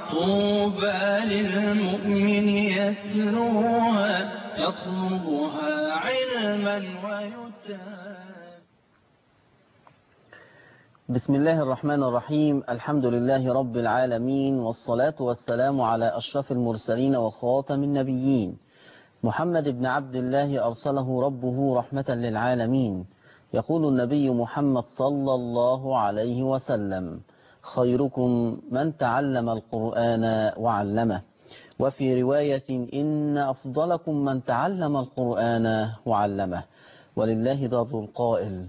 طوبى للمؤمن يتلوها يطلبها علما ويتابع بسم الله الرحمن الرحيم الحمد لله رب العالمين والصلاة والسلام على أشرف المرسلين وخاتم النبيين محمد بن عبد الله أرسله ربه رحمة للعالمين يقول النبي محمد صلى الله عليه وسلم خيركم من تعلم القرآن وعلمه وفي رواية إن أفضلكم من تعلم القرآن وعلمه ولله ضر القائل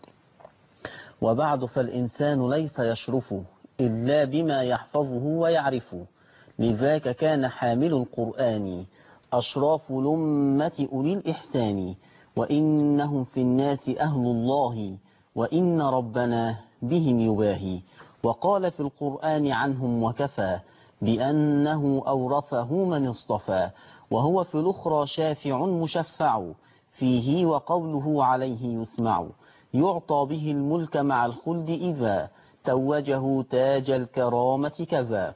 وبعد فالإنسان ليس يشرف إلا بما يحفظه ويعرفه لذاك كان حامل القرآن أشراف لمة أولي الإحسان وإنهم في الناس أهل الله وإن ربنا بهم يباهي وقال في القرآن عنهم وكفى بأنه أورثه من اصطفى وهو في الأخرى شافع مشفع فيه وقوله عليه يسمع يعطى به الملك مع الخلد إذا توجه تاج الكرامة كذا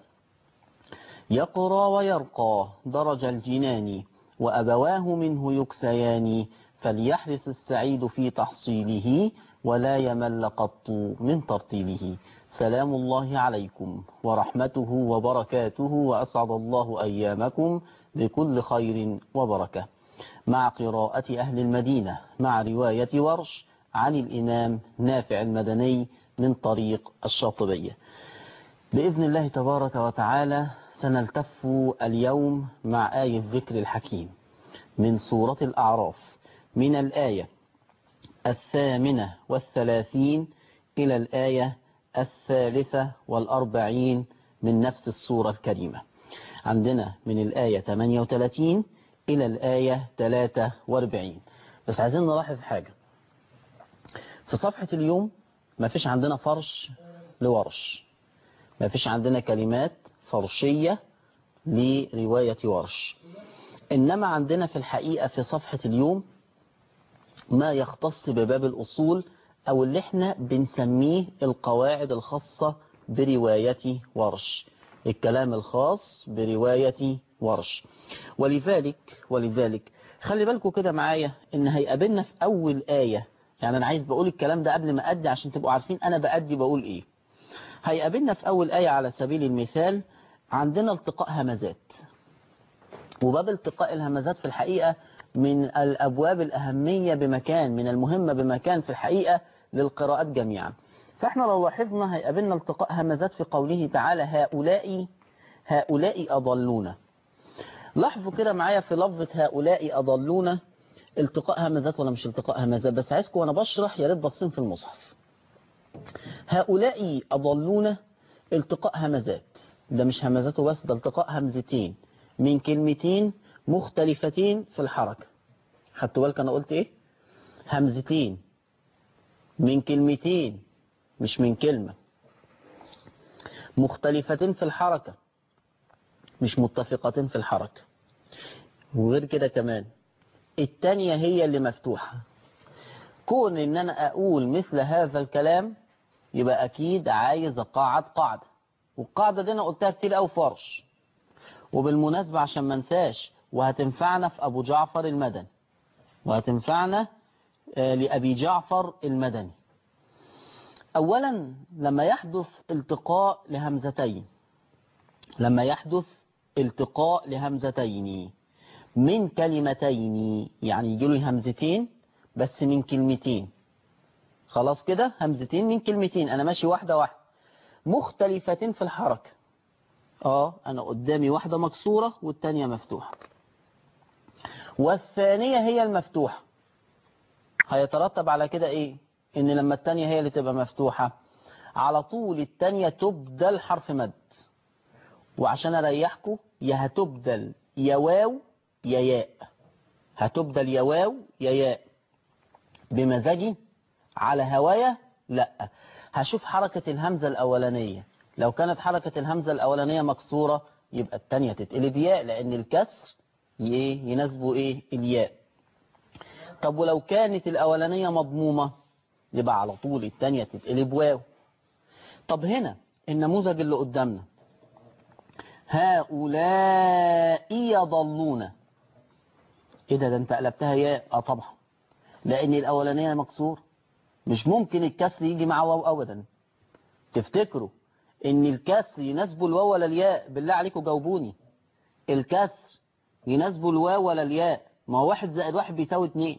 يقرى ويرقى درج الجنان وأبواه منه يكسيان فليحرص السعيد في تحصيله ولا يمل قط من ترتيله سلام الله عليكم ورحمته وبركاته وأسعد الله أيامكم بكل خير وبركة مع قراءة أهل المدينة مع رواية ورش عن الإمام نافع المدني من طريق الشاطبية بإذن الله تبارك وتعالى سنلتف اليوم مع آية الذكر الحكيم من سورة الأعراف من الآية الثامنة والثلاثين إلى الآية الثالثة والأربعين من نفس السورة الكريمة عندنا من الآية 38 إلى الآية 43 بس عايزين نلاحظ حاجة في صفحة اليوم ما فيش عندنا فرش لورش ما فيش عندنا كلمات فرشية لرواية ورش إنما عندنا في الحقيقة في صفحة اليوم ما يختص بباب الأصول أو اللي احنا بنسميه القواعد الخاصة برواية ورش الكلام الخاص برواية ورش ولذلك ولذلك خلي بالكم كده معايا ان هيقابلنا في اول آية يعني انا عايز بقول الكلام ده قبل ما ادي عشان تبقوا عارفين انا بأدي بقول ايه هيقابلنا في اول آية على سبيل المثال عندنا التقاء همزات وباب التقاء الهمزات في الحقيقة من الأبواب الأهمية بمكان من المهمة بمكان في الحقيقة للقراءات جميعا فاحنا لو لاحظنا هيقابلنا التقاء همزات في قوله تعالى هؤلاء هؤلاء أضلونا لاحظوا كده معايا في لفظة هؤلاء أضلونا التقاء همزات ولا مش التقاء همزات بس عايزكم وانا بشرح يا ريت باصين في المصحف هؤلاء أضلونا التقاء همزات ده مش همزاته بس ده التقاء همزتين من كلمتين مختلفتين في الحركة خدتوا بالك انا قلت ايه همزتين من كلمتين مش من كلمة مختلفتين في الحركة مش متفقتين في الحركة وغير كده كمان التانية هي اللي مفتوحة كون ان انا اقول مثل هذا الكلام يبقى اكيد عايز اقاعد قاعدة والقاعدة دي انا قلتها كتير قوي فرش وبالمناسبة عشان ما انساش وهتنفعنا في ابو جعفر المدني وهتنفعنا لأبي جعفر المدني أولا لما يحدث التقاء لهمزتين لما يحدث التقاء لهمزتين من كلمتين يعني يجي له همزتين بس من كلمتين خلاص كده همزتين من كلمتين أنا ماشي واحدة واحدة مختلفتين في الحركة اه أنا قدامي واحدة مكسورة والتانية مفتوحة والثانية هي المفتوحة هيترتب على كده ايه ان لما التانية هي اللي تبقى مفتوحة على طول التانية تبدل حرف مد وعشان اريحكم يا هتبدل يا واو يا ياء هتبدل يا واو يا ياء بمزاجي على هوايا لا هشوف حركة الهمزة الأولانية لو كانت حركة الهمزة الأولانية مكسورة يبقى التانية تتقلب ياء لأن الكسر ايه يناسبه ايه الياء طب ولو كانت الأولانية مضمومة يبقى على طول التانية تتقلب واو طب هنا النموذج اللي قدامنا هؤلاء يضلون ايه ده ده انت قلبتها ياء اه طبعا لان الاولانيه مكسور مش ممكن الكسر يجي مع واو ابدا تفتكروا ان الكسر يناسب الواو ولا الياء بالله عليكم جاوبوني الكسر يناسب الواو ولا الياء ما هو واحد زائد واحد بيساوي اتنين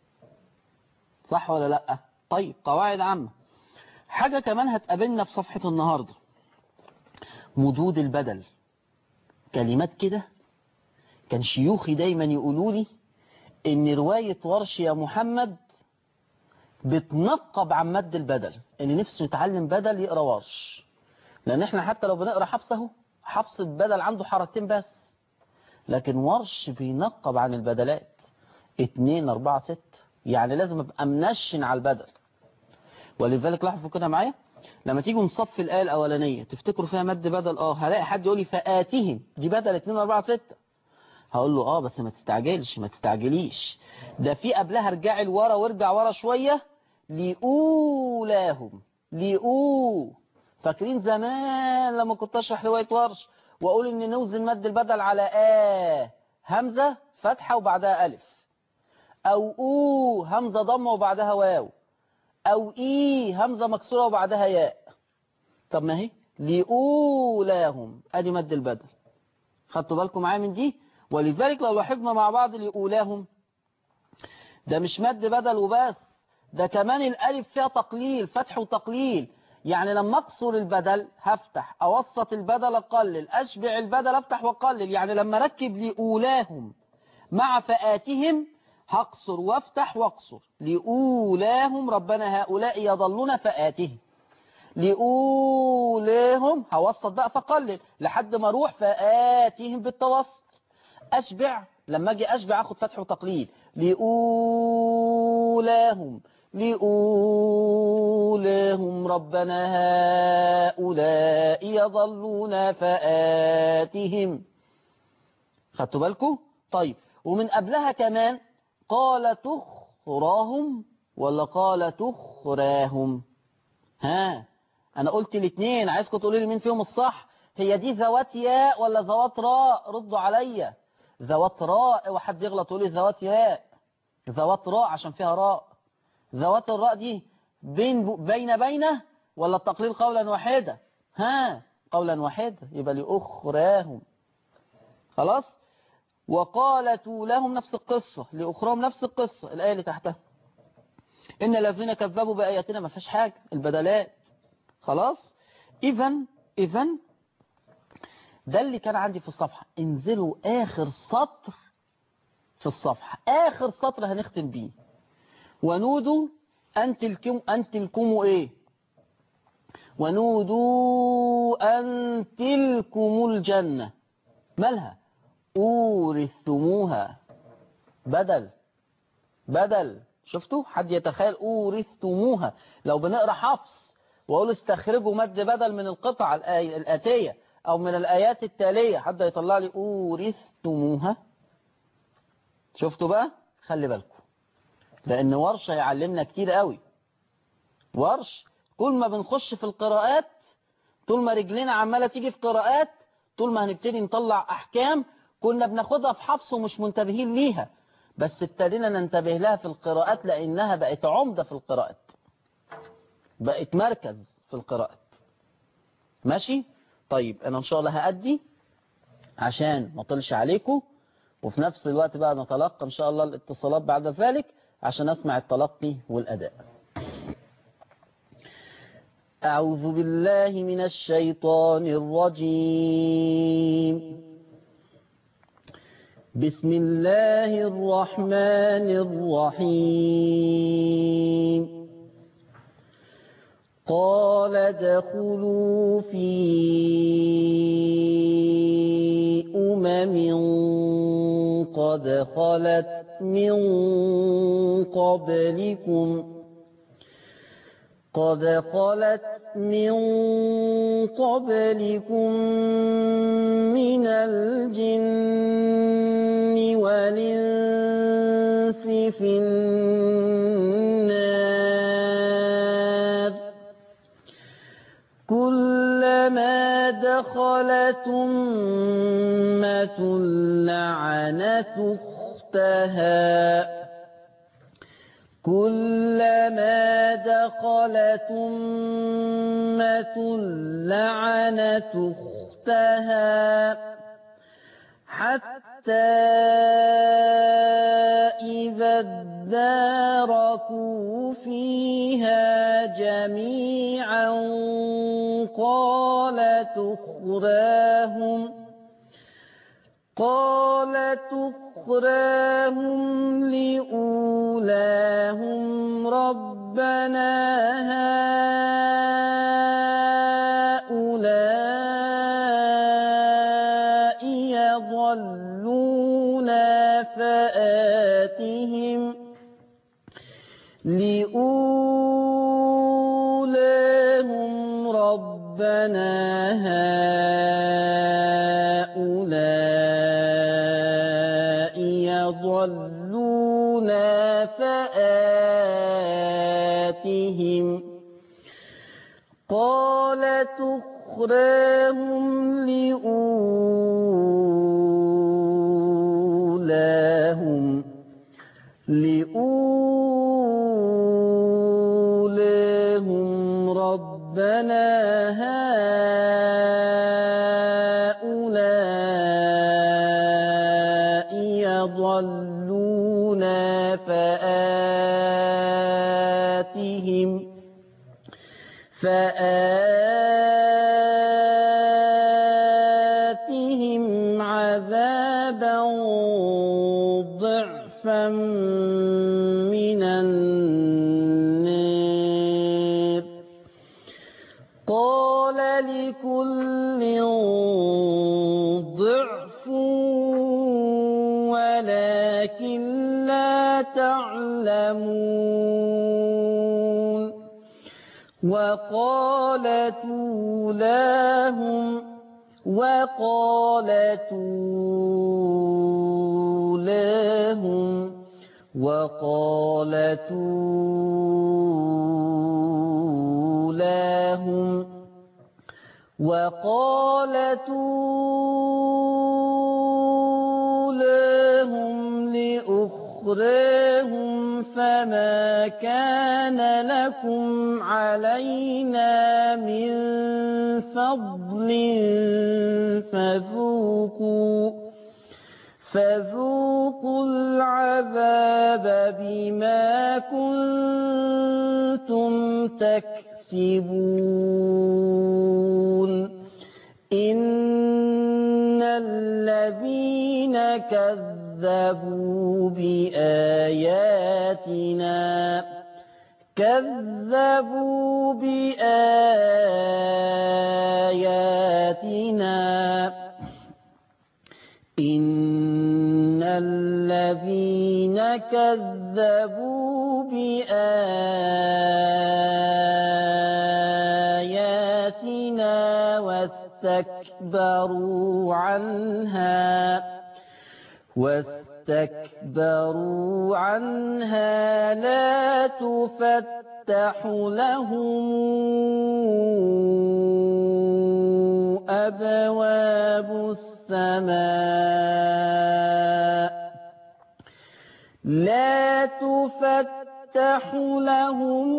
صح ولا لا طيب قواعد عامة حاجة كمان هتقابلنا في صفحة النهاردة مدود البدل كلمات كده كان شيوخي دايما يقولوا لي ان رواية ورش يا محمد بتنقب عن مد البدل ان نفسه يتعلم بدل يقرا ورش لان احنا حتى لو بنقرا حفص اهو حفص البدل عنده حركتين بس لكن ورش بينقب عن البدلات اتنين اربعة ست يعني لازم ابقى منشن على البدل ولذلك لاحظوا كده معايا لما تيجوا نصف الآية الأولانية تفتكروا فيها مد بدل اه هلاقي حد يقول لي فآتهم دي بدل 2 4 6 هقول له اه بس ما تستعجلش ما تستعجليش ده في قبلها ارجعي لورا وارجع ورا شوية لأولاهم لأو فاكرين زمان لما كنت اشرح رواية ورش واقول ان نوزن مد البدل على آ همزة فتحة وبعدها ألف أو أو همزة ضمة وبعدها واو أو إي همزة مكسورة وبعدها ياء طب ما هي لأولاهم أدي مد البدل خدتوا بالكم معايا من دي ولذلك لو لاحظنا مع بعض لأولاهم ده مش مد بدل وبس ده كمان الألف فيها تقليل فتح وتقليل يعني لما أقصر البدل هفتح أوسط البدل أقلل أشبع البدل أفتح وأقلل يعني لما ركب لأولاهم مع فآتهم هقصر وافتح واقصر لأولاهم ربنا هؤلاء يضلون فآتهم لأولاهم هوسط بقى فقلل لحد ما اروح فآتهم بالتوسط أشبع لما أجي أشبع أخد فتح وتقليل لأولاهم لأولاهم ربنا هؤلاء يضلون فآتهم خدتوا بالكم طيب ومن قبلها كمان قال تخراهم ولا قال تخراهم ها انا قلت الاثنين عايزكم تقولوا لي مين فيهم الصح هي دي ذوات ياء ولا ذوات راء ردوا عليا ذوات راء وحد يغلط يقول لي ذوات ياء ذوات راء عشان فيها راء ذوات الراء دي بين بين بينه ولا التقليل قولا واحدا ها قولا واحدا يبقى لأخراهم خلاص وقالت لهم نفس القصة لأخراهم نفس القصة الآية اللي تحتها إن الذين كذبوا بآياتنا ما فيهاش حاجة البدلات خلاص إذا إذا ده اللي كان عندي في الصفحة انزلوا آخر سطر في الصفحة آخر سطر هنختم بيه ونودوا أن تلكم أن تلكموا إيه ونودوا أن تلكم الجنة مالها أورثتموها بدل بدل شفتوا حد يتخيل أورثتموها لو بنقرأ حفص وأقول استخرجوا مد بدل من القطع الآتية أو من الآيات التالية حد يطلع لي أورثتموها شفتوا بقى خلي بالكم لأن ورش هيعلمنا كتير قوي ورش كل ما بنخش في القراءات طول ما رجلنا عمالة تيجي في قراءات طول ما هنبتدي نطلع أحكام كنا بناخدها في حفص ومش منتبهين ليها بس ابتدينا ننتبه لها في القراءات لأنها بقت عمدة في القراءات بقت مركز في القراءات ماشي طيب أنا إن شاء الله هأدي عشان ما طلش عليكم وفي نفس الوقت بقى نتلقى إن شاء الله الاتصالات بعد ذلك عشان أسمع التلقي والأداء أعوذ بالله من الشيطان الرجيم بسم الله الرحمن الرحيم قال ادخلوا في أمم قد خلت من قبلكم قد خلت من قبلكم من الجن والإنس في النار كلما دخل دخلت أمة لعنت أختها كلما دخلت أمة لعنت أختها حتى إذا اداركوا فيها جميعا قالت أخراهم قالت أخراهم لأولاهم ربنا هؤلاء يضلونا فآتهم لأولاهم ربنا هؤلاء يضلونا فآتهم قالت أخراهم لأولاهم لأولاهم ربنا هؤلاء يضلونا فآتهم فآتهم عذابا ضعفا من النار قال لكل ضعف ولكن لا تعلمون وقالت أولاهم وقالت أولاهم وقالت أولاهم وقالت أولاهم لأخراهم فما كان لكم علينا من فضل فذوقوا فذوقوا العذاب بما كنتم تكسبون إن الذين كذبوا بآياتنا كذبوا بآياتنا إن الذين كذبوا بآياتنا واستكبروا عنها واستكبروا عنها لا تفتح لهم أبواب السماء لا تفتح لهم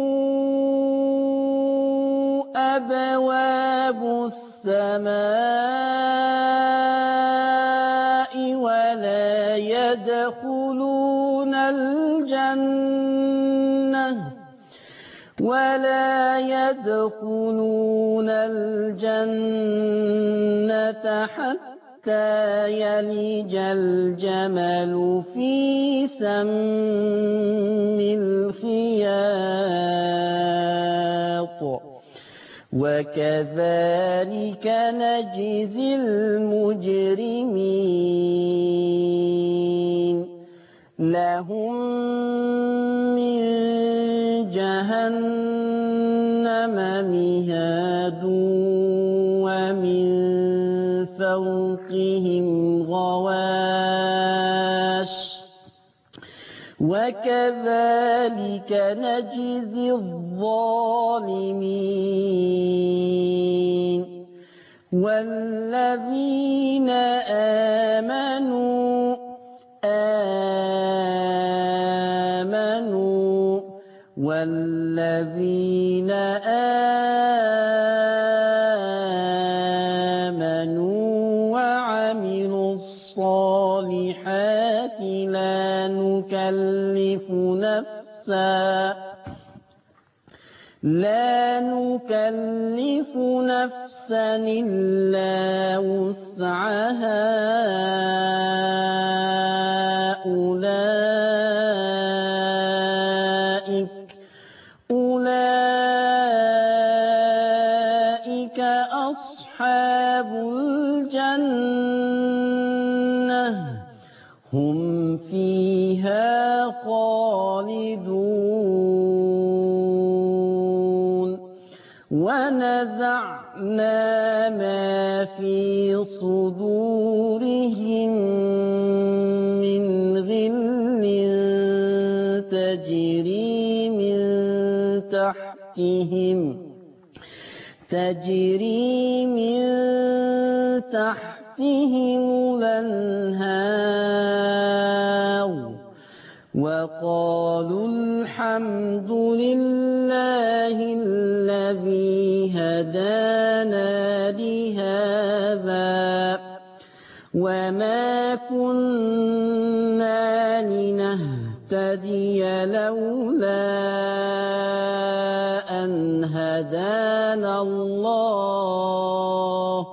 أبواب السماء ولا يدخلون الجنة ولا يدخلون الجنة حتى يلج الجمل في سم الخياط وكذلك نجزي المجرمين لهم من جهنم مهاد ومن فوقهم غواش وكذلك نجزي الظالمين والذين آمنوا آمنوا والذين آمنوا وعملوا الصالحات لا نكلف نفسا لا نكلف نفسا إلا وسعها أولئك أولئك أصحاب الجنة هم فيها خالدون ونزعنا ما في صدورهم من غل تجري من تحتهم تجري من تحتهم الأنهار وقالوا الحمد لله الذي هدانا لهذا وما كنا لنهتدي لولا أن هدانا الله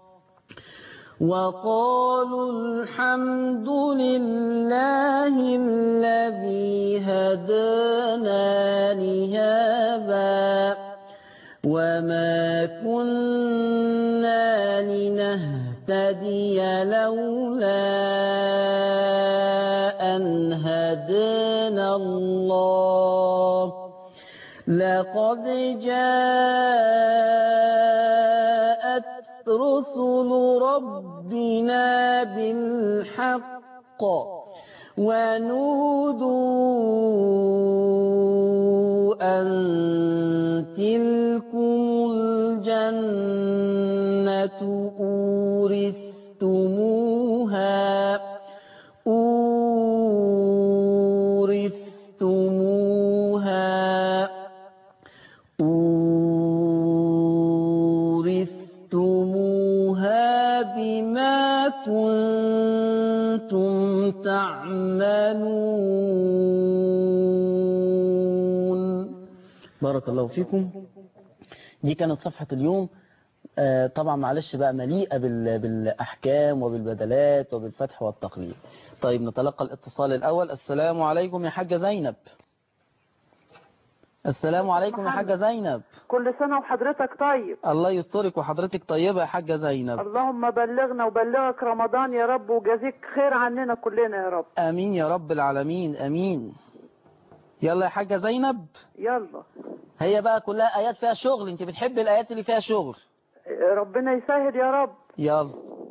وقالوا الحمد لله الذي هدانا لهذا وما كنا لنهتدي لولا أن هدانا الله لقد جاءت رسل ربنا بالحق ونودوا أن تلكم الجنة أورثتموها أورثتموها أورثتموها بما كنتم تعملون بارك الله فيكم دي كانت صفحة اليوم آه، طبعا معلش بقى مليئة بال- بالأحكام وبالبدلات وبالفتح والتقليل طيب نتلقى الاتصال الأول السلام عليكم يا حاجة زينب السلام عليكم يا حاجة زينب كل سنة وحضرتك طيب الله يسترك وحضرتك طيبة يا حاجة زينب اللهم بلغنا وبلغك رمضان يا رب وجازيك خير عننا كلنا يا رب امين يا رب العالمين امين يلا يا حاجة زينب يلا هي بقى كلها ايات فيها شغل انت بتحب الايات اللي فيها شغل ربنا يسهل يا رب يلا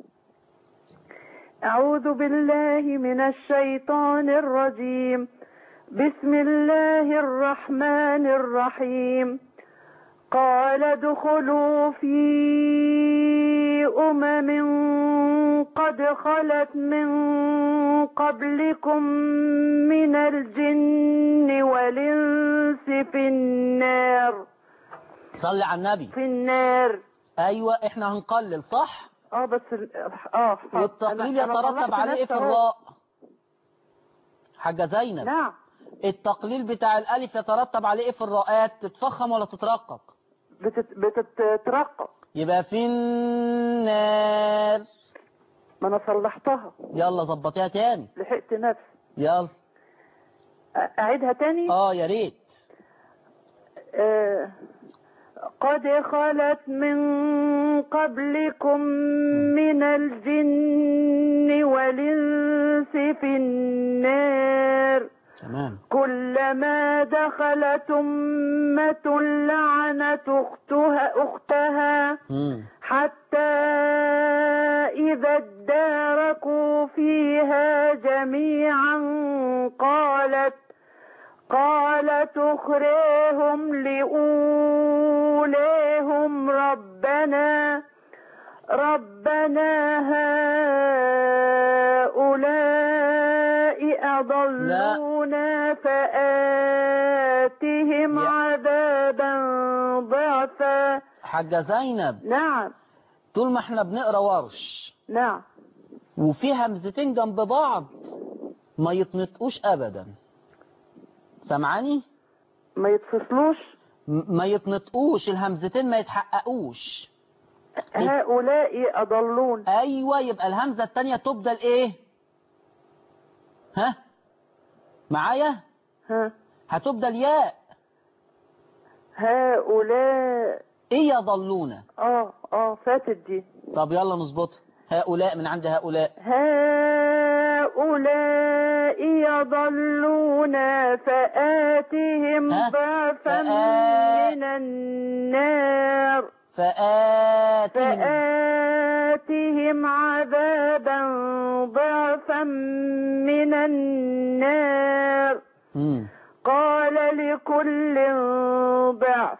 أعوذ بالله من الشيطان الرجيم بسم الله الرحمن الرحيم قال ادخلوا في أمم قد خلت من قبلكم من الجن والإنس في النار صلي على النبي في النار ايوه احنا هنقلل صح اه بس ال- اه والتقليل أنا- أنا يترتب طلعت عليه ايه نفس في أهو. الراء حاجة زينب نعم التقليل بتاع الالف يترتب عليه ايه في الراءات تتفخم ولا تترقق بتت... بتترقق يبقى في النار ما انا صلحتها يلا ظبطيها تاني لحقت نفسي يلا أ- اعيدها تاني اه يا ريت آه، قد خلت من قبلكم من الجن والإنس في النار تمام كلما دخلت أمة لعنت أختها, أختها مم. حتى إذا اداركوا فيها جميعا قالت قالت أخريهم لأوليهم ربنا ربنا هؤلاء أضلونا فآتهم يا- عذابا ضعفا حاجة زينب نعم طول ما احنا بنقرا ورش نعم وفي همزتين جنب بعض ما يتنطقوش ابدا سامعاني ما يتفصلوش م- ما يتنطقوش الهمزتين ما يتحققوش هؤلاء أضلون ايوه يبقى الهمزه الثانيه تبدل ايه ها معايا ها هتبدل ياء هؤلاء ايه يضلون اه اه فاتت دي طب يلا نظبطها هؤلاء من عند هؤلاء هؤلاء يضلون فآتهم ها؟ ضعفا فآ- من النار فآتهم فآتهم عذابا ضعفا من النار مم. قال لكل ضعف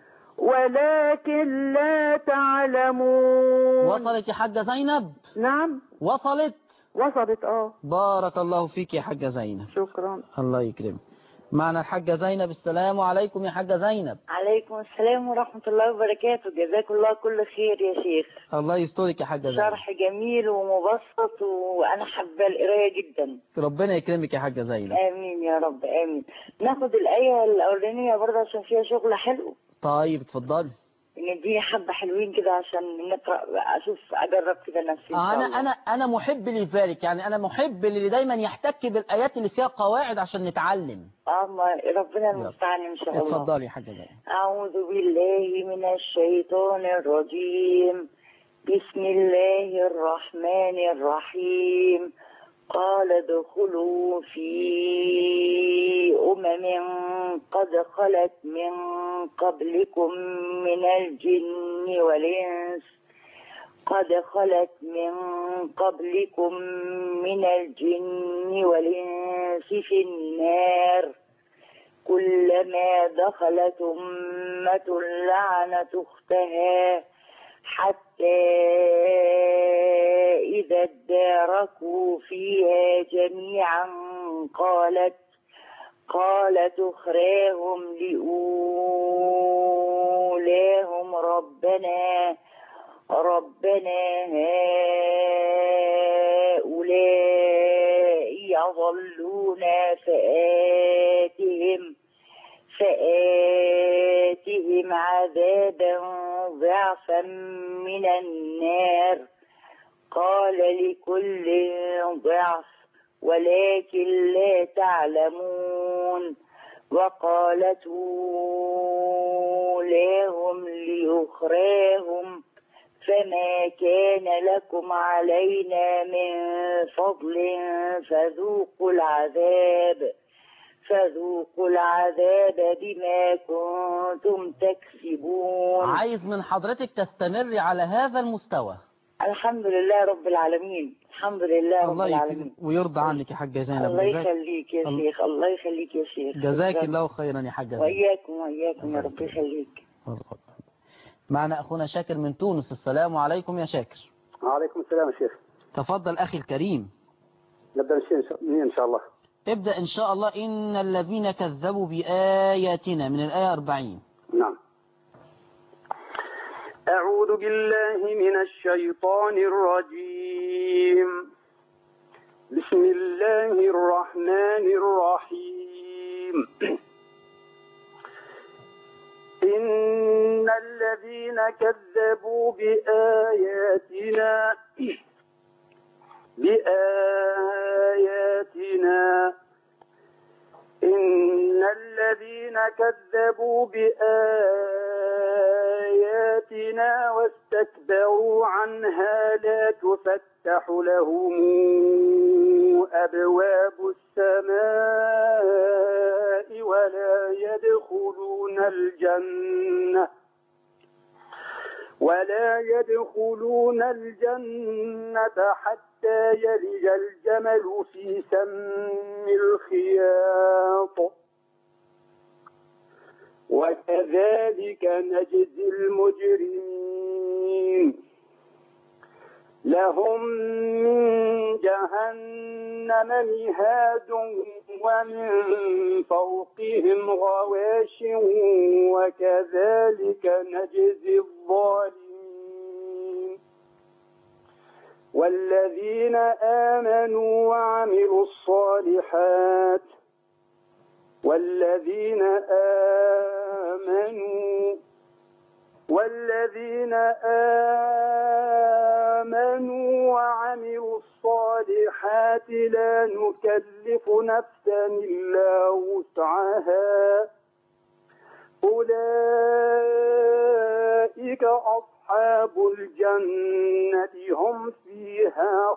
ولكن لا تعلمون وصلت يا حاجة زينب نعم وصلت وصلت اه بارك الله فيك يا حاجة زينب شكرا الله يكرمك معنا الحاجة زينب السلام عليكم يا حاجة زينب عليكم السلام ورحمة الله وبركاته جزاك الله كل خير يا شيخ الله يسترك يا حاجة زينب شرح جميل ومبسط وأنا حابة القراية جدا ربنا يكرمك يا حاجة زينب آمين يا رب آمين ناخد الآية الأولانية برضه عشان فيها شغل حلو طيب اتفضلي نديني حبة حلوين كده عشان نقرأ أشوف أجرب كده نفسي إن شاء انا الله. انا انا محب لذلك يعني انا محب اللي دايما يحتك بالايات اللي فيها قواعد عشان نتعلم آه ما ربنا المستعان إن شاء الله اتفضلي يا حاجة زينب أعوذ بالله من الشيطان الرجيم بسم الله الرحمن الرحيم قال ادخلوا في أمم قد خلت من قبلكم من الجن والإنس قد خلت من قبلكم من الجن والإنس في النار كلما دخلت أمة لعنت أختها حتى إذا اداركوا فيها جميعا قالت قالت أخراهم لأولاهم ربنا ربنا هؤلاء يضلونا فآتهم فآتهم عذابا ضعفا من النار قال لكل ضعف ولكن لا تعلمون وقالت أولاهم لأخراهم فما كان لكم علينا من فضل فذوقوا العذاب فذوقوا العذاب بما كنتم تكسبون عايز من حضرتك تستمري على هذا المستوى الحمد لله رب العالمين الحمد لله رب الله العالمين يكرمك ويرضى عنك يا حاجة زينب الله جزاك, يخليك يا الله- شيخ الله يخليك يا شيخ جزاك الله خيرا يا حاجة زينب وإياكم وإياكم يا رب يخليك معنا أخونا شاكر من تونس السلام عليكم يا شاكر وعليكم السلام يا شيخ تفضل أخي الكريم نبدأ من شيء- منين إن شاء الله ابدأ إن شاء الله إن الذين كذبوا بآياتنا من الآية 40 نعم أعوذ بالله من الشيطان الرجيم بسم الله الرحمن الرحيم إن الذين كذبوا بآياتنا بآياتنا إن الذين كذبوا بآياتنا واستكبروا عنها لا تفتح لهم أبواب السماء ولا يدخلون الجنة ولا يدخلون الجنة حتى يلج الجمل في سم الخياط وكذلك نجزي المجرمين لهم من جهنم مهاد ومن فوقهم غواش وكذلك نجزي الظالمين والذين آمنوا وعملوا الصالحات والذين آمنوا والذين آمنوا وعملوا الصالحات لا نكلف نفسا إلا وسعها أولئك أصحاب الجنة هم فيها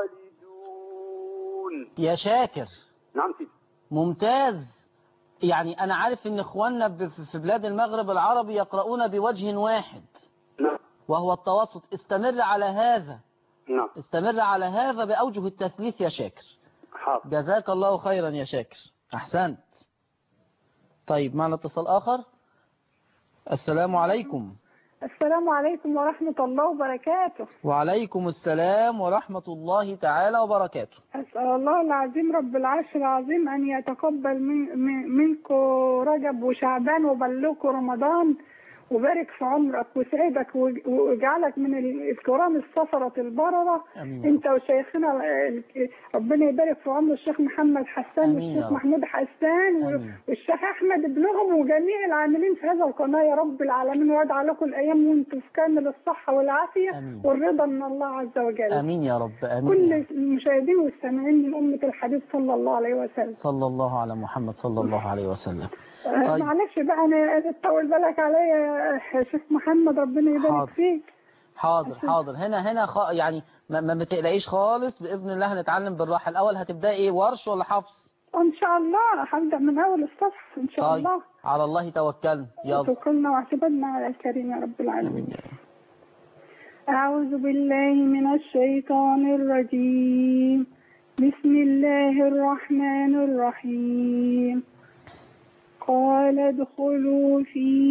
خالدون يا شاكر نعم سيدي ممتاز يعني أنا عارف إن إخواننا ب- في بلاد المغرب العربي يقرؤون بوجه واحد نعم وهو التوسط استمر على هذا نعم استمر على هذا بأوجه التثليث يا شاكر حاضر جزاك الله خيرا يا شاكر أحسنت طيب معنا اتصال آخر السلام عليكم السلام عليكم ورحمة الله وبركاته وعليكم السلام ورحمة الله تعالى وبركاته أسأل الله العظيم رب العرش العظيم أن يتقبل من من- منكم رجب وشعبان وبلغكم رمضان وبارك في عمرك وسعدك وج- واجعلك من ال- الكرام السفرة البررة آمين. انت وشيخنا ال- ربنا يبارك في عمر الشيخ محمد حسان آمين يا والشيخ رب. محمود حسان و- آمين. والشيخ احمد ابنهم وجميع العاملين في هذا القناة يا رب العالمين ويجعل لكم الايام وانتم في كامل الصحة والعافية آمين. والرضا من الله عز وجل آمين يا رب آمين كل يا رب. المشاهدين والسامعين من أمة الحبيب صلى الله عليه وسلم صلى الله على محمد صلى الله عليه وسلم آه، طيب. معلش بقى أنا تطول بالك عليا يا شيخ محمد ربنا يبارك حاضر. فيك حاضر حاضر هنا هنا خ... يعني ما, ما بتقلقيش خالص بإذن الله هنتعلم بالراحة الأول هتبدأ إيه ورش ولا حفص إن شاء الله هبدأ من أول الصف إن شاء طيب الله على الله توكلنا يلا توكلنا واعتمدنا على الكريم يا رب العالمين آمين يا رب. أعوذ بالله من الشيطان الرجيم بسم الله الرحمن الرحيم قال ادخلوا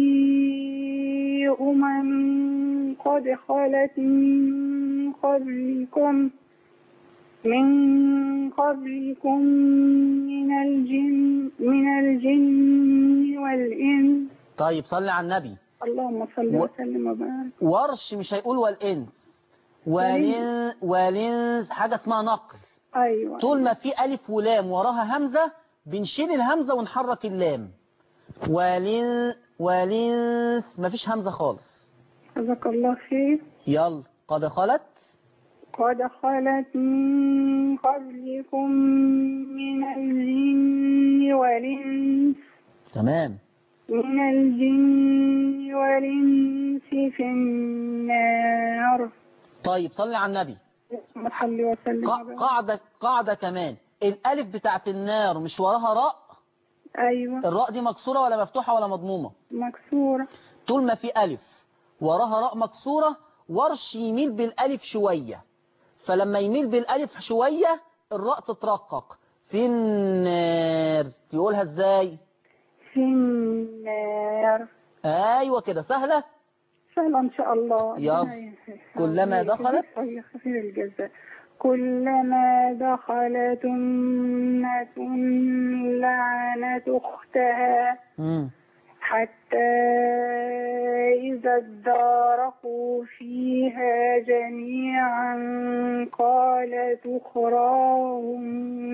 في أمم قد خلت من قبلكم من قبلكم من الجن من الجن والإنس طيب صلي على النبي اللهم صل و- وسلم وبارك ورش مش هيقول والإنس والين والإنس حاجة اسمها نقل أيوة طول ما في ألف ولام وراها همزة بنشيل الهمزة ونحرك اللام والين والإنس مفيش همزة خالص جزاك الله خير يلا قد خلت قد خلت من قبلكم من الجن والإنس تمام من الجن والإنس في النار طيب صلي على النبي اللهم صل وسلم قا- وبارك. قاعدة قاعدة كمان الألف بتاعت النار مش وراها راء أيوة الراء دي مكسورة ولا مفتوحة ولا مضمومة مكسورة طول ما في ألف وراها راء مكسورة ورش يميل بالألف شوية فلما يميل بالألف شوية الراء تترقق في النار تقولها ازاي في النار ايوه كده سهلة سهلة إن شاء الله يلا. كلما دخلت؟ خير الجزاء كلما دخلت أمة لعنت أختها مم. حتى إذا اداركوا فيها جميعا قالت أخراهم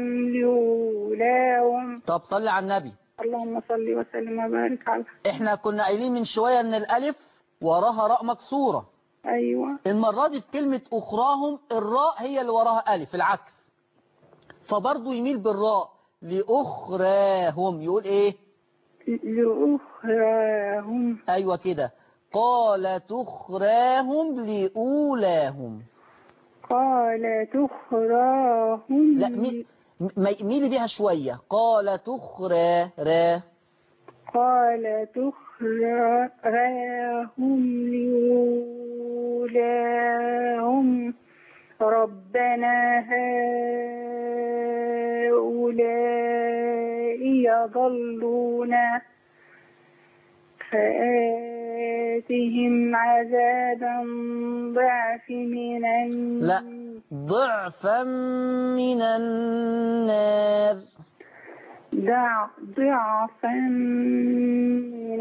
لأولاهم طب صلي على النبي اللهم صل وسلم وبارك على احنا كنا قايلين من شوية ان الألف وراها راء مكسورة أيوة المرة دي في كلمة أخراهم الراء هي اللي وراها ألف العكس فبرضه يميل بالراء لأخراهم يقول إيه لأخراهم أيوة كده قالت أخراهم لأولاهم قالت أخراهم لا مي م- ميلي بيها شوية قالت أخرى را قالت أخراهم لأولاهم ربنا هؤلاء يضلون آتهم عذابا ضعف من النار لا ضعفا من النار ضع- ضعفا من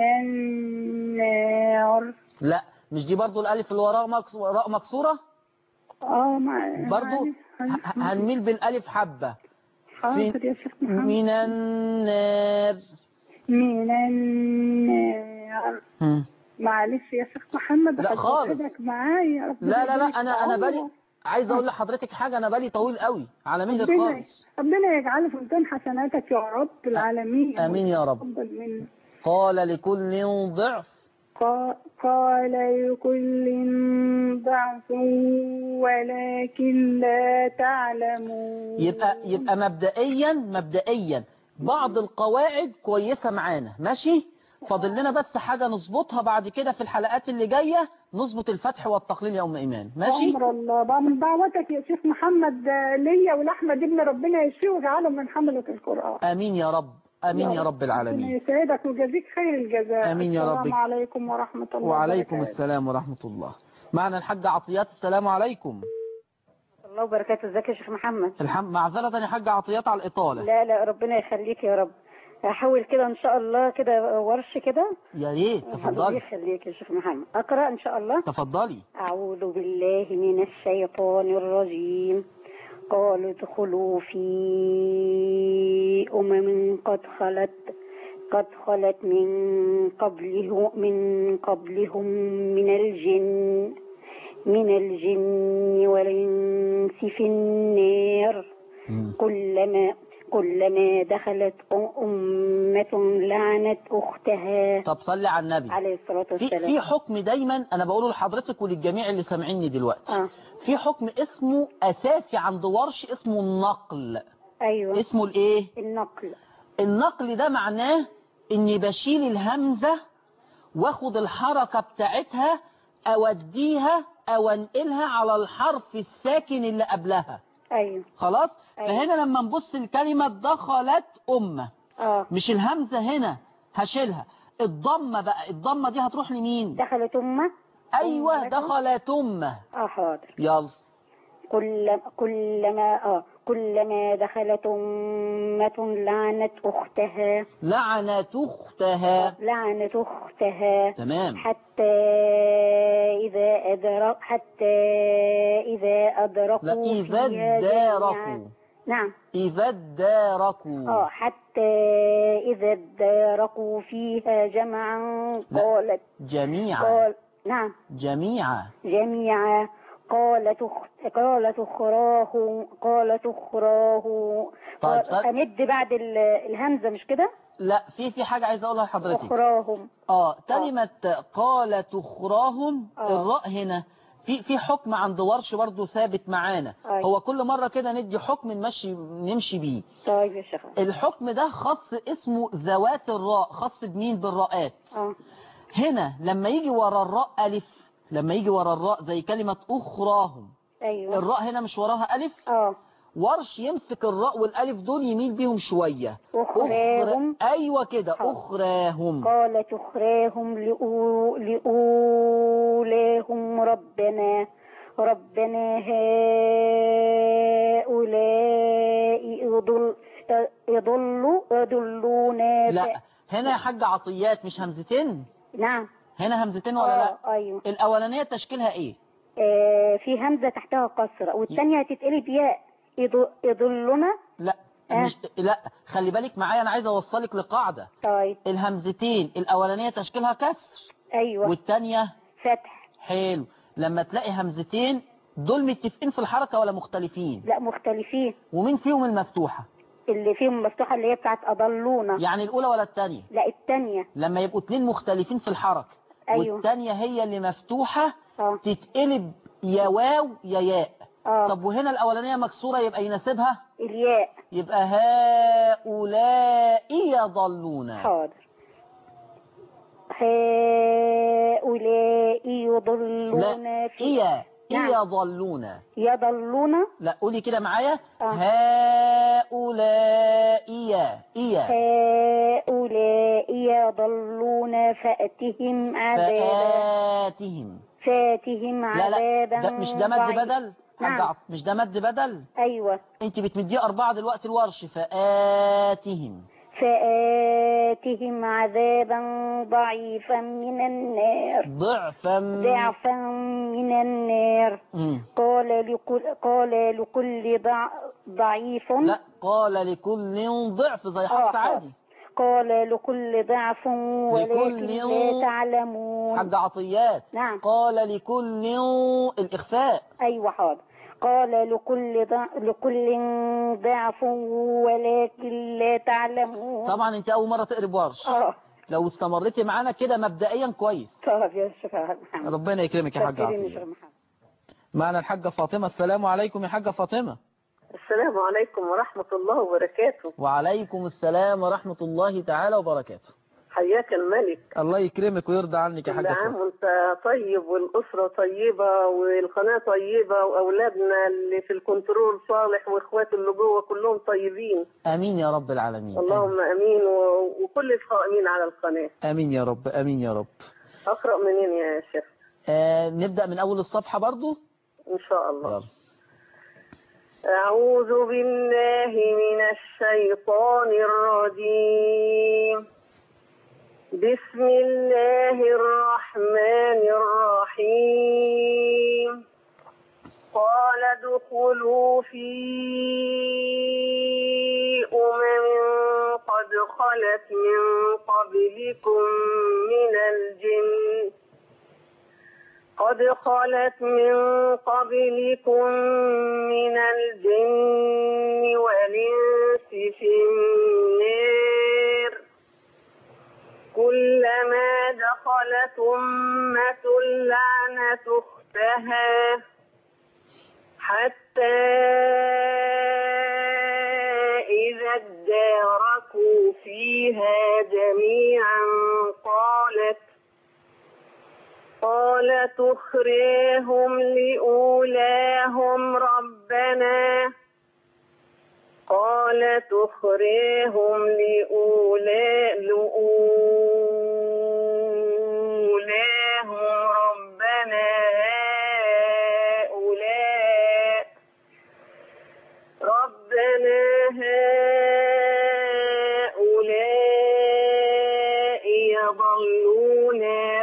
النار لا مش دي برضو الالف اللي وراها مكس- راء مكسوره اه مع برضو معلش، ه- هنميل بالالف حبه حاضر يا شيخ محمد من النار من النار مم. معلش يا شيخ محمد لا حضرتك خالص. إيدك معايا ربنا لا لا لا يبارك انا في انا بالي عمرك. عايز اقول لحضرتك حاجه انا بالي طويل قوي على مهلك ربنا خالص ربنا يجعله في ميزان حسناتك يا رب العالمين امين يا رب تقبل منا قال لكل ضعف قا- قال لكل ضعف ولكن لا تعلمون يبقى يبقى مبدئيا مبدئيا بعض القواعد كويسه معانا ماشي فاضل لنا بس حاجه نظبطها بعد كده في الحلقات اللي جايه نظبط الفتح والتقليل يا ام ايمان ماشي أمر الله بقى من دعوتك يا شيخ محمد آه، ليا ولأحمد ابن ربنا يشفيه ويجعله من حملة القرآن امين يا رب امين يا رب ربنا العالمين يسعدك ويجازيك خير الجزاء آمين يا رب. السلام عليكم ورحمة الله وعليكم وبركاته. السلام ورحمه الله معنا الحاج عطيات السلام عليكم الله وبركاته ازيك يا شيخ محمد الحمد معذره يا حاج عطيات على الاطاله لا لا ربنا يخليك يا رب هحاول كده ان شاء الله كده ورش كده يا ريت الله تفضلي يخليك يا شيخ محمد اقرا ان شاء الله تفضلي اعوذ بالله من الشيطان الرجيم قالوا ادخلوا في امم قد خلت قد خلت من قبله من قبلهم من الجن من الجن والانس في النار مم. كلما كلما دخلت أمة لعنت أختها طب صلي على النبي عليه الصلاة في والسلام في حكم دايما انا بقوله لحضرتك وللجميع اللي سامعيني دلوقتي آه. في حكم اسمه اساسي عند ورش اسمه النقل أيوة اسمه الايه النقل النقل ده معناه اني بشيل الهمزة واخد الحركة بتاعتها اوديها او انقلها على الحرف الساكن اللي قبلها أيوة خلاص أيوة. فهنا لما نبص الكلمة دخلت أمة آه مش الهمزة هنا هشيلها الضمة بقى الضمة دي هتروح لمين دخلت أمة ايوه أمة. دخلت أمة آه حاضر يلا كل كلما آه كلما دخلت أمة لعنت أختها لعنت اختها لعنت أختها تمام حتى إذا أدرك حتى إذا أدركوا لا اذا فيها اداركوا جميعا. نعم اذا اداركوا اه حتى إذا اداركوا فيها جمعا لا. قالت جميعا قال نعم جميعا جميعا قالت أخ- قالت أخراه قالت أخراه طيب، قال- طيب. أمد بعد ال- الهمزة مش كده لا في في حاجة عايز اقولها لحضرتك أخراهم اه كلمة قالت اخراهم آه. الراء هنا في في حكم عند ورش برضه ثابت معانا أيوة. هو كل مرة كده ندي حكم نمشي نمشي بيه طيب يا شيخ الحكم ده خاص اسمه ذوات الراء خاص بمين بالراءات اه هنا لما يجي ورا الراء ألف لما يجي ورا الراء زي كلمة أخراهم أيوه الراء هنا مش وراها ألف اه ورش يمسك الراء والألف دول يميل بيهم شوية أخراهم أخر... أيوة كده حاضر. أخراهم قالت أخراهم لأو... لأولاهم ربنا ربنا هؤلاء يضل يضلوا يضلونا لا هنا يا حاج عطيات مش همزتين نعم هنا همزتين ولا لا آه أيوه الأولانية تشكيلها إيه آه في همزة تحتها كسرة والثانية هتتقلب ياء يض- يضلنا لا آه. مش لا خلي بالك معايا أنا عايز أوصلك لقاعدة طيب الهمزتين الأولانية تشكيلها كسر أيوه والتانية فتح حلو لما تلاقي همزتين دول متفقين في الحركة ولا مختلفين لا مختلفين ومين فيهم المفتوحة اللي فيهم مفتوحة اللي هي بتاعت أضلونا يعني الأولى ولا التانية لا الثانية لما يبقوا اتنين مختلفين في الحركة أيوه. والتانية هي اللي مفتوحة اه تتقلب يا واو يا ياء اه طب وهنا الأولانية مكسورة يبقى يناسبها الياء يبقى هؤلاء يضلون حاضر هؤلاء يضلون لا في إيا نعم. يضلون يضلون لا قولي كده معايا آه. هؤلاء إيا إيا هؤلاء هؤلاء يضلون فأتهم عذابا فآتهم فاتهم لا لا عذابا ده مش ده مد ضعيفا. بدل حاجة نعم. عط- مش ده مد بدل أيوة انت بتمديه أربعة دلوقتي الورش فآتهم فآتهم عذابا ضعيفا من النار ضعفا ضعفا من النار مم. قال لكل قال لكل ضع ضعيف لا قال لكل ضعف زي آه، حفص عادي قال لكل ضعف ولكن لكل لا تعلمون حاج عطيات نعم قال لكل الإخفاء أيوة حاضر قال لكل ضع... لكل ضعف ولكن لا تعلمون طبعا انت أول مرة تقرب ورش اه لو استمرتي معانا كده مبدئيا كويس طب يا شيخ محمد ربنا يكرمك يا حاج شكرين يا عطية شيخ محمد معنا الحاجة فاطمة السلام عليكم يا حاجة فاطمة السلام عليكم ورحمة الله وبركاته وعليكم السلام ورحمة الله تعالى وبركاته حياك الملك الله يكرمك ويرضى عنك يا كل حاجة عام فاطمة وانت طيب والأسرة طيبة والقناة طيبة وأولادنا اللي في الكنترول صالح وإخواته اللي جوه كلهم طيبين آمين يا رب العالمين اللهم أمين و- وكل القائمين على القناة آمين يا رب آمين يا رب أقرأ منين يا شيخ آه نبدأ من أول الصفحة برضو إن شاء الله يلا أعوذ بالله من الشيطان الرجيم بسم الله الرحمن الرحيم قال ادخلوا في أمم قد خلت من قبلكم من الجن قد خلت من قبلكم من الجن والإنس في النار كلما دخلت أمة لعنت أختها حتى إذا اداركوا فيها جميعا قالت قال تخريهم لأولاهم ربنا قال تخريهم لأولا لأولاهم ربنا هؤلاء ربنا هؤلاء يضلونا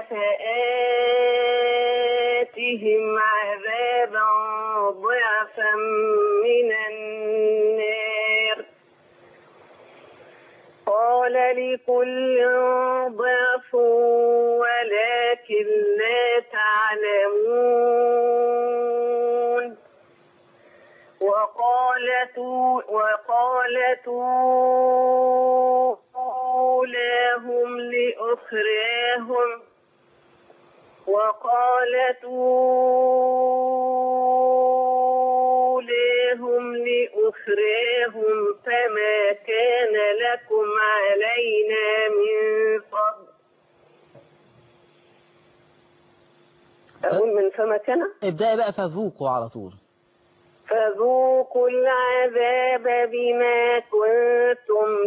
فآتهم عذابا ضعفا من النار قال لكل ضعف ولكن لا تعلمون وقالت وقالت أولاهم لأخراهم وقالت أولاهم لأخراهم فما كان لكم علينا من فضل أقول من فما كان ابدأي بقى فذوقوا على طول فذوقوا العذاب بما كنتم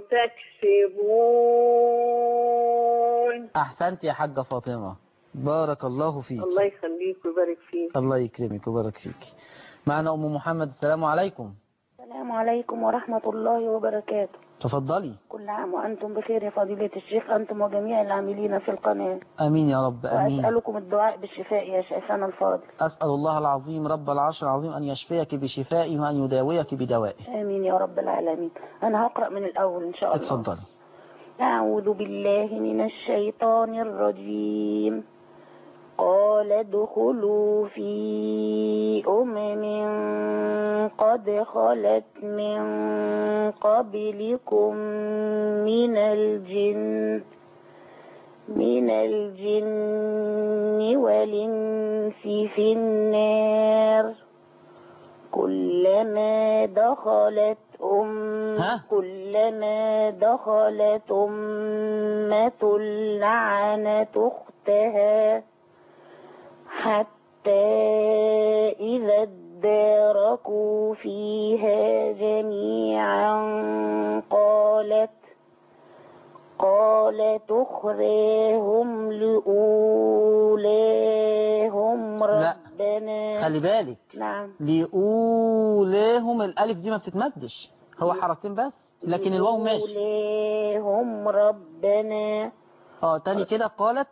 تكسبون أحسنت يا حاجة فاطمة بارك الله فيك الله يخليك ويبارك فيك الله يكرمك ويبارك فيك معنا أم محمد السلام عليكم السلام عليكم ورحمة الله وبركاته تفضلي كل عام وأنتم بخير يا فضيلة الشيخ أنتم وجميع العاملين في القناة آمين يا رب آمين وأسألكم الدعاء بالشفاء يا شيخنا الفاضل أسأل الله العظيم رب العرش العظيم أن يشفيك بشفائه وأن يداويك بدوائه آمين يا رب العالمين أنا هقرأ من الأول إن شاء الله اتفضلي أعوذ بالله من الشيطان الرجيم قال ادخلوا في أمم قد خلت من قبلكم من الجن من الجن والإنس في النار كلما دخلت أم ها؟ كلما دخلت أمة لعنت أختها حتى إذا اداركوا فيها جميعا قالت قال قال تخريهم لأولاهم لا. ربنا خلي بالك نعم لأولاهم الألف دي ما بتتمدش هو حركتين بس لكن الواو ماشي لأولاهم ربنا اه تاني كده قالت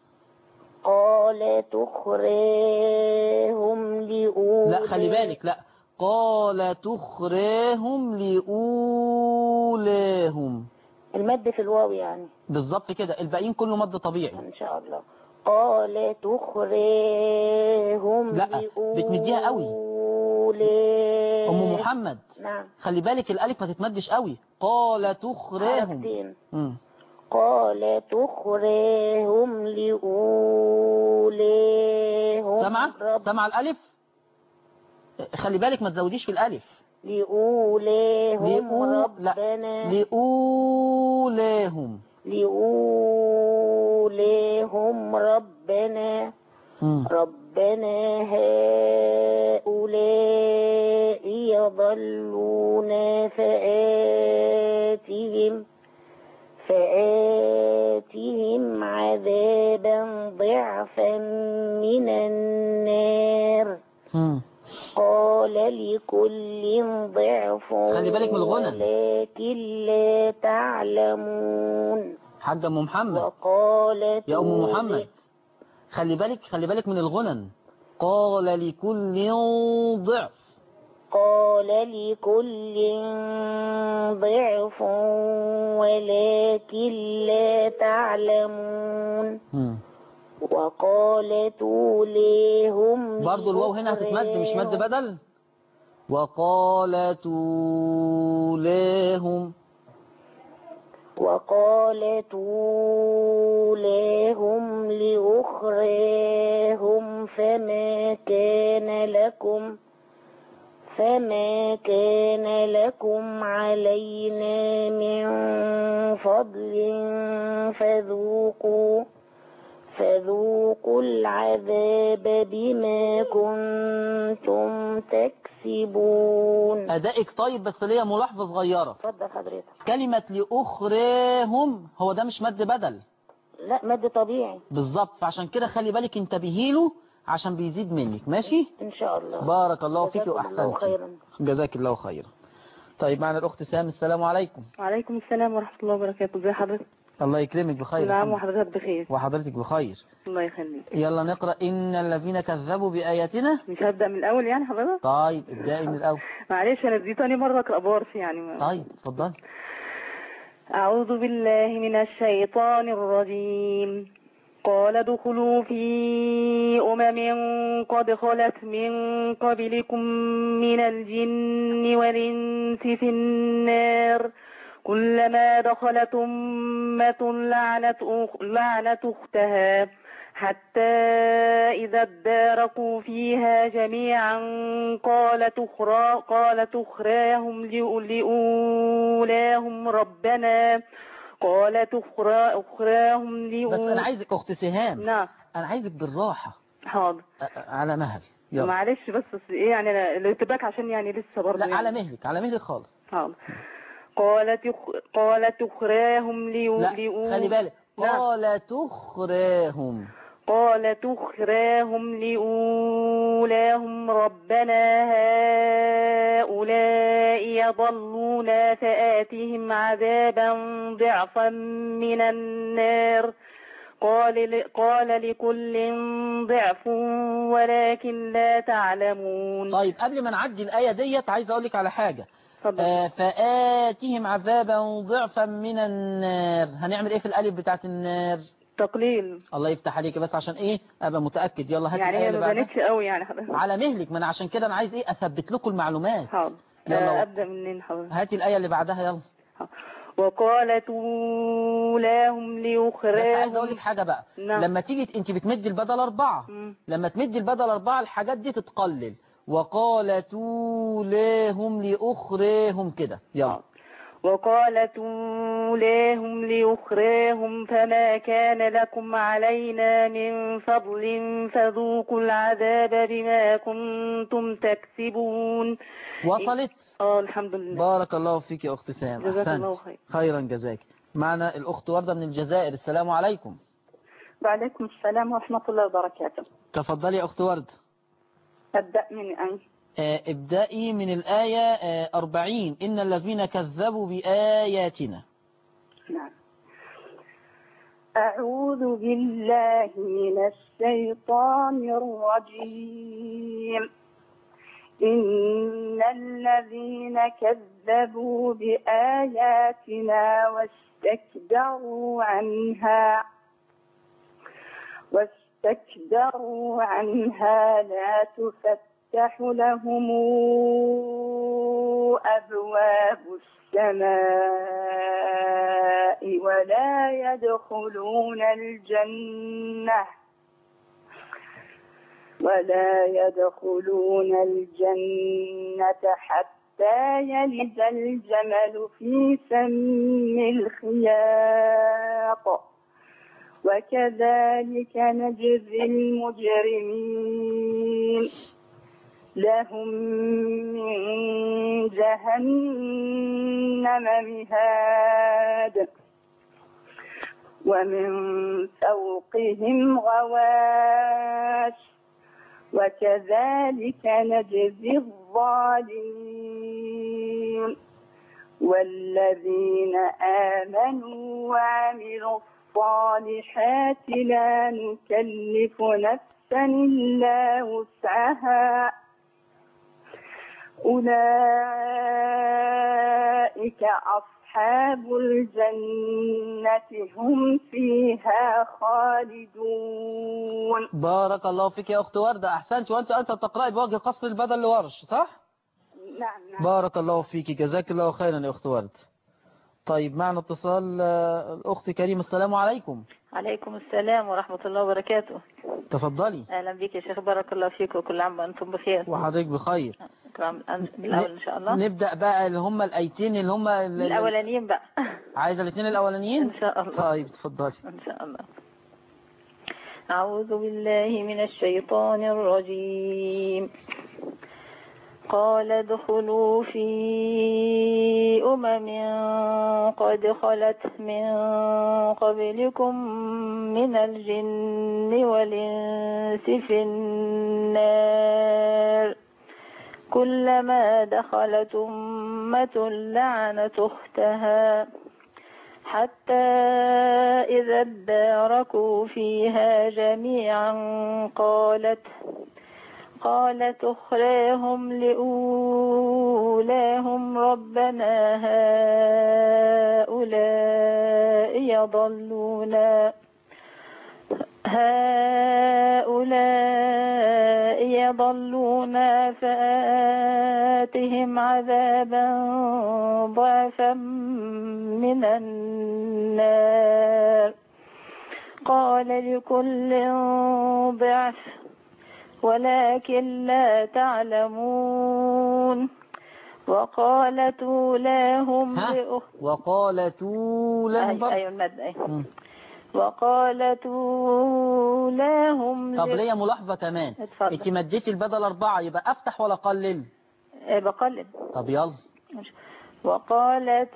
قال تخريهم لأولاهم لا خلي بالك لا قال تخريهم لأولاهم المد في الواو يعني بالظبط كده الباقيين كله مد طبيعي إن شاء الله قال تخريهم لا، بتمديها قوي. لأولاهم أم محمد نعم خلي بالك الألف ما تتمدش قوي قال تخريهم حركتين مم. قال تخريهم لأولاهم سامعة رب سامعة الألف خلي بالك ما تزوديش في الألف لأولاهم لأو لا ربنا لأولاهم لأولاهم ربنا مم. ربنا هؤلاء يضلون فآتهم فآتهم عذابا ضعفا من النار مم. قال لكل ضعف خلي بالك من الغنى. ولكن لا تعلمون حاجة أم محمد وقالت يا أم محمد خلي بالك خلي بالك من الغنن قال لكل ضعف قال لكل ضعف ولكن لا تعلمون مم. وقالت أوليهم برضو الواو هنا هتتمد مش مد بدل وقالت لهم وقالت أوليهم لأخريهم فما كان لكم فما كان لكم علينا من فضل فذوقوا فذوقوا العذاب بما كنتم تكسبون أدائك طيب بس ليا ملاحظة صغيرة اتفضل حضرتك كلمة لأخريهم هو ده مش مد بدل لا مد طبيعي بالظبط فعشان كده خلي بالك انتبهي له عشان بيزيد منك ماشي ان شاء الله بارك الله فيك جزاكم الله وأحسنت خيرا جزاك الله خيرا طيب معنا الأخت سام السلام عليكم وعليكم السلام ورحمة الله وبركاته ازي حضرتك الله يكرمك بخير نعم الحمد. وحضرتك بخير وحضرتك بخير الله يخليك يلا نقرأ إن الذين كذبوا بآياتنا مش هبدأ من الأول يعني حضرتك طيب ابدأي من الأول معلش أنا دي تاني مرة أقرأ بارس يعني ما. طيب اتفضلي أعوذ بالله من الشيطان الرجيم قال ادخلوا في أمم قد خلت من قبلكم من الجن والإنس في النار كلما دخلت أمة لعنت, أخ... لعنت أختها حتى إذا اداركوا فيها جميعا قالت أخرى قالت أخراهم لأ- لأولاهم ربنا قالت أخرى أخراهم بس أنا لأولاهم عايزك أخت سهام نعم أنا عايزك بالراحة حاضر أ- أ- على مهل يلا معلش بس بس ايه يعني أنا الارتباك عشان يعني لسه برضه لا يعني. على مهلك على مهلك خالص حاضر قالت أخ... قالت أخراهم ليو... لا ليو... خلي بالك نعم. قال تخراهم قالت أخراهم لأولاهم ربنا هؤلاء يضلونا فآتهم عذابا ضعفا من النار قال ل... قال لكل ضعف ولكن لا تعلمون طيب قبل ما نعدي الآية ديت عايز أقول لك على حاجة اتفضل. آه فآتهم عذابا ضعفا من النار هنعمل ايه في الألف بتاعت النار تقليل الله يفتح عليك بس عشان ايه ابقى متأكد يلا هات يعني الآية هي اللي ما بعدها بانتش قوي يعني حضرتك على مهلك ما انا عشان كده انا عايز ايه اثبت لكم المعلومات حاضر يلا آه، و- أبدأ منين حضرتك هاتي الآية اللي بعدها يلا وقالت أولاهم بس عايز اقول لك لأخراهم حاجة بقى نعم. لما تيجي انت بتمد البدل أربعة مم. لما تمد البدل أربعة الحاجات دي تتقلل وقالت لهم لأخرهم كده يلا وقالت أولاهم لأخراهم فما كان لكم علينا من فضل فذوقوا العذاب بما كنتم تكسبون وصلت اه الحمد لله بارك الله فيك يا أخت سام جزاك أحسنت الله خير. خيرا جزاك معنا الأخت وردة من الجزائر السلام عليكم وعليكم السلام ورحمة الله وبركاته تفضلي يا أخت وردة أبدأ من أين آه، ابدأي من الآية آه، 40 إن الذين كذبوا بآياتنا نعم أعوذ بالله من الشيطان الرجيم إن الذين كذبوا بآياتنا واستكبروا عنها واستكبروا عنها لا تفتح لهم أبواب السماء ولا يدخلون الجنة ولا يدخلون الجنة حتى يلج الجمل في سم الخياط وكذلك نجزي المجرمين لهم من جهنم مهاد ومن فوقهم غواش وكذلك نجزي الظالمين والذين آمنوا وعملوا الصالحات لا نكلف نفسا إلا وسعها أولئك أصحاب الجنة هم فيها خالدون بارك الله فيك يا أخت وردة أحسنت وأنت أنت تقرأي بوجه قصر البدل لورش صح؟ نعم نعم بارك الله فيك جزاك الله خيرا يا أخت وردة طيب معنا اتصال آه، الأخت كريم السلام عليكم عليكم السلام ورحمة الله وبركاته تفضلي أهلا بك يا شيخ بارك الله فيك وكل عام وأنتم بخير وحضرتك بخير كل عام أنت بالأول إن شاء الله نبدأ بقى اللي هم الأيتين اللي هم ال- الأولانيين بقى عايزة الاثنين الأولانيين إن شاء الله طيب تفضلي إن شاء الله أعوذ بالله من الشيطان الرجيم قال ادخلوا في أمم قد خلت من قبلكم من الجن والإنس في النار كلما دخلت أمة لعنت أختها حتى إذا اداركوا فيها جميعا قالت قالت أخراهم لأولاهم ربنا هؤلاء يضلونا هؤلاء يضلونا فآتهم عذابا ضعفا من النار قال لكل ضعف ولكن لا تعلمون وقالت أولاهم ها لأخ... وقالت لهم أي أيوة المد أي مم. وقالت أولاهم طب ل- ليا ملاحظة كمان اتفضل. انت مديتي البدل أربعة يبقى أفتح ولا أقلل إيه بقلل طب يلا وقالت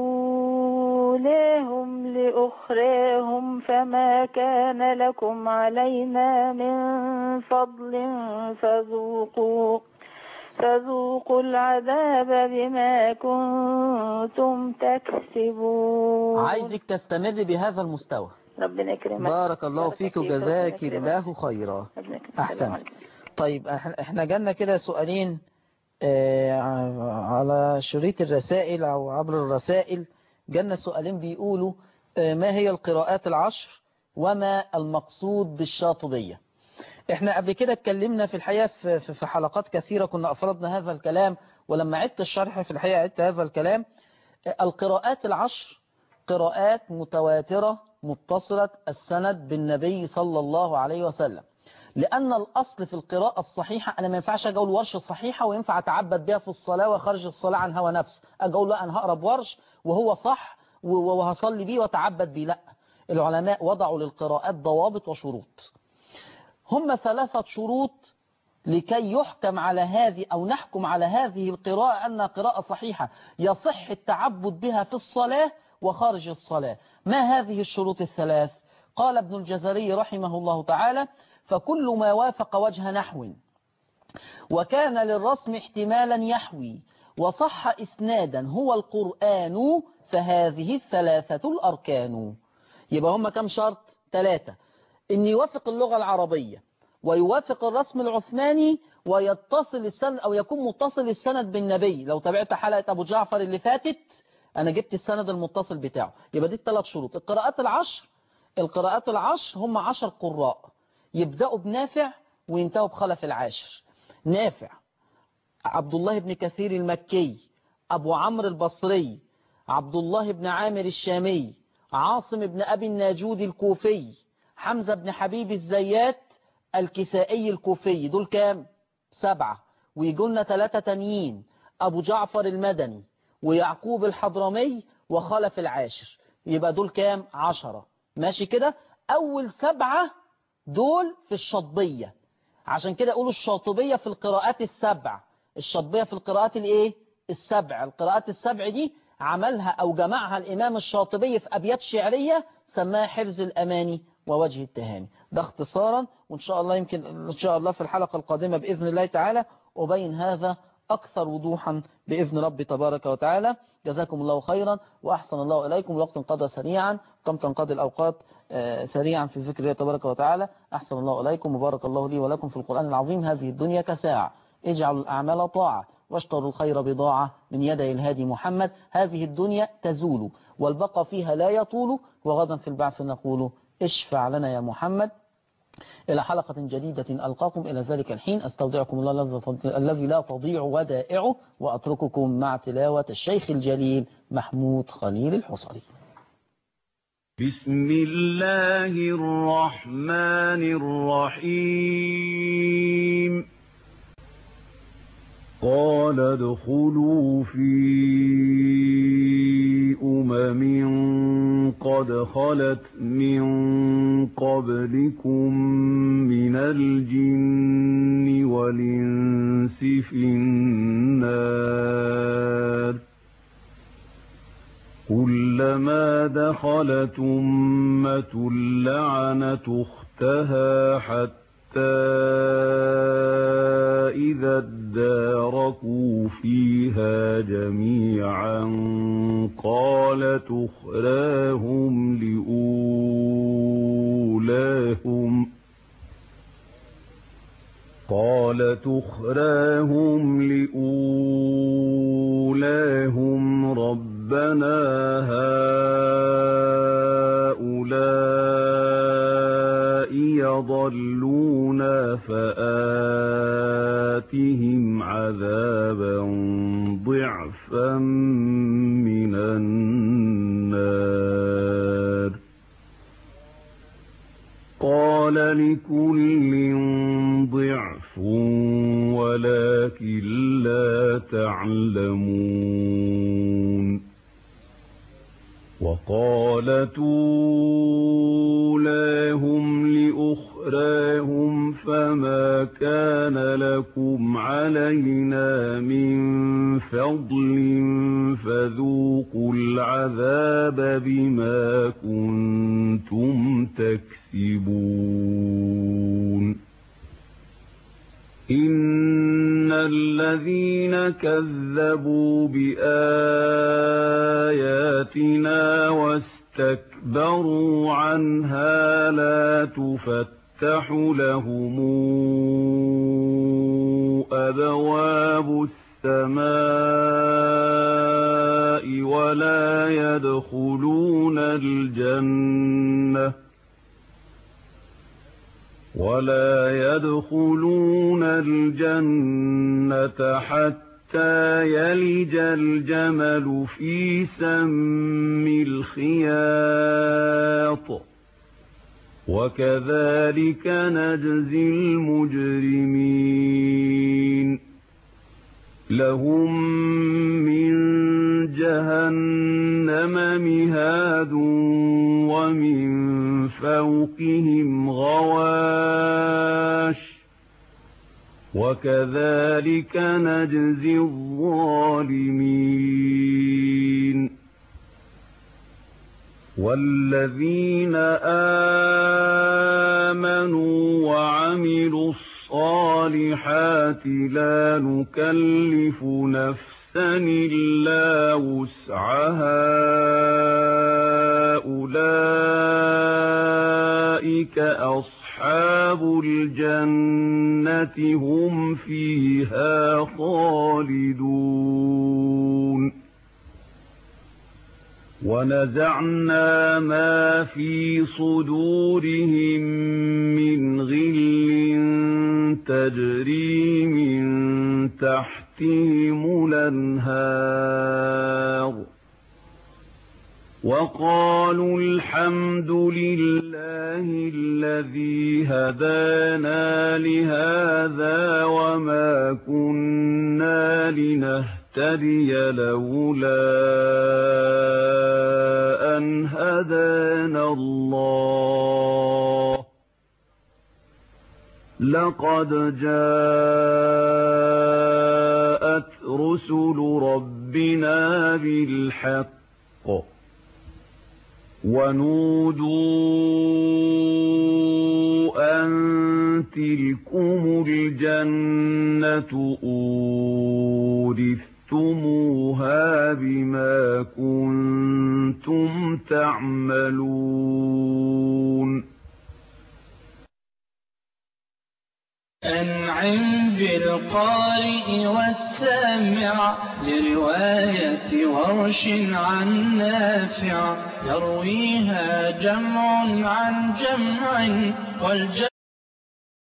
أولاهم لأخراهم فما كان لكم علينا من فضل فذوقوا فذوقوا العذاب بما كنتم تكسبون عايزك تستمر بهذا المستوى ربنا يكرمك بارك الله بارك فيك فيك وجزاك وربنا يكرمك. الله خيرا ربنا يكرمك. السلام أحسنت عليكم. طيب إحنا- احنا جالنا كده سؤالين آه، على شريط الرسائل أو عبر الرسائل جالنا سؤالين بيقولوا آه، ما هي القراءات العشر وما المقصود بالشاطبية احنا قبل كده اتكلمنا في الحقيقة في, في في حلقات كثيرة كنا أفرضنا هذا الكلام ولما عدت الشرح في الحقيقة عدت هذا الكلام آه، القراءات العشر قراءات متواترة متصلة السند بالنبي صلى الله عليه وسلم لأن الأصل في القراءة الصحيحة أنا ما ينفعش أجي أقول ورش الصحيحة وينفع أتعبد بها في الصلاة وخرج الصلاة عن هوى نفس أجي أقول لا أنا هقرا بورش وهو صح و- و- وهصلي بيه وأتعبد بيه لا العلماء وضعوا للقراءات ضوابط وشروط هم ثلاثة شروط لكي يحكم على هذه أو نحكم على هذه القراءة أنها قراءة صحيحة يصح التعبد بها في الصلاة وخارج الصلاة ما هذه الشروط الثلاث قال ابن الجزري رحمه الله تعالى فكل ما وافق وجه نحو وكان للرسم احتمالا يحوي وصح إسنادا هو القرآن فهذه الثلاثة الأركان يبقى هم كم شرط ثلاثة إن يوافق اللغة العربية ويوافق الرسم العثماني ويتصل السند أو يكون متصل السند بالنبي لو تابعت حلقة أبو جعفر اللي فاتت أنا جبت السند المتصل بتاعه يبقى دي الثلاث شروط القراءات العشر القراءات العشر هم عشر قراء يبدأوا بنافع وينتهوا بخلف العاشر نافع عبد الله بن كثير المكي أبو عمرو البصري عبد الله بن عامر الشامي عاصم بن أبي الناجود الكوفي حمزة بن حبيب الزيات الكسائي الكوفي دول كام سبعة ويجولنا ثلاثة تانيين أبو جعفر المدني ويعقوب الحضرمي وخلف العاشر يبقى دول كام عشرة ماشي كده أول سبعة دول في الشطبية عشان كده يقولوا الشاطبية في القراءات السبع الشطبية في القراءات الايه السبع القراءات السبع دي عملها أو جمعها الإمام الشاطبي في أبيات شعرية سماها حرز الأماني ووجه التهاني ده اختصارا وإن شاء الله يمكن إن شاء الله في الحلقة القادمة بإذن الله تعالى أبين هذا أكثر وضوحا بإذن ربي تبارك وتعالى جزاكم الله خيرا وأحسن الله إليكم الوقت انقضى سريعا كم تنقضي الأوقات سريعا في ذكر الله تبارك وتعالى أحسن الله إليكم وبارك الله لي ولكم في القرآن العظيم هذه الدنيا كساعة اجعلوا الأعمال طاعة واشتروا الخير بضاعة من يدي الهادي محمد هذه الدنيا تزول والبقى فيها لا يطول وغدا في البعث نقول اشفع لنا يا محمد إلى حلقة جديدة ألقاكم إلى ذلك الحين أستودعكم الله الذي لا تضيع ودائعه وأترككم مع تلاوة الشيخ الجليل محمود خليل الحصري بسم الله الرحمن الرحيم قال ادخلوا في أمم قد خلت من قبلكم من الجن والإنس في النار كلما دخلت أمة لعنت أختها حتى إذا اداركوا فيها جميعا قالت أخراهم لأولاهم قالت أخراهم لأولاهم ربنا هؤلاء يضلون فآتهم عذابا ضعفا من النار قال لكل ضعف ولكن لا تعلمون وقالت أولاهم لأخراهم فما كان لكم علينا من فضل فذوقوا العذاب بما كنتم تكسبون إن الذين كذبوا بآياتنا واستكبروا عنها لا تفتح لهم أبواب السماء ولا يدخلون الجنة ولا يدخلون الجنة حتى يلج الجمل في سم الخياط وكذلك نجزي المجرمين لهم من جهنم مهاد ومن فوقهم غواش وكذلك نجزي الظالمين والذين آمنوا وعملوا الصالحات لا نكلف نفسا إلا وسعها أولئك أصحاب الجنة هم فيها خالدون ونزعنا ما في صدورهم من غل تجري من تحتهم الأنهار وقالوا الحمد لله الذي هدانا لهذا وما كنا لنهتدي لولا أن هدانا الله لقد جاءت رسل ربنا بالحق ونودوا أن تلكم الجنة أورثتموها بما كنتم تعملون أنعم بالقارئ والسامع لرواية ورش عن نافع يرويها جمع عن جمع والجمع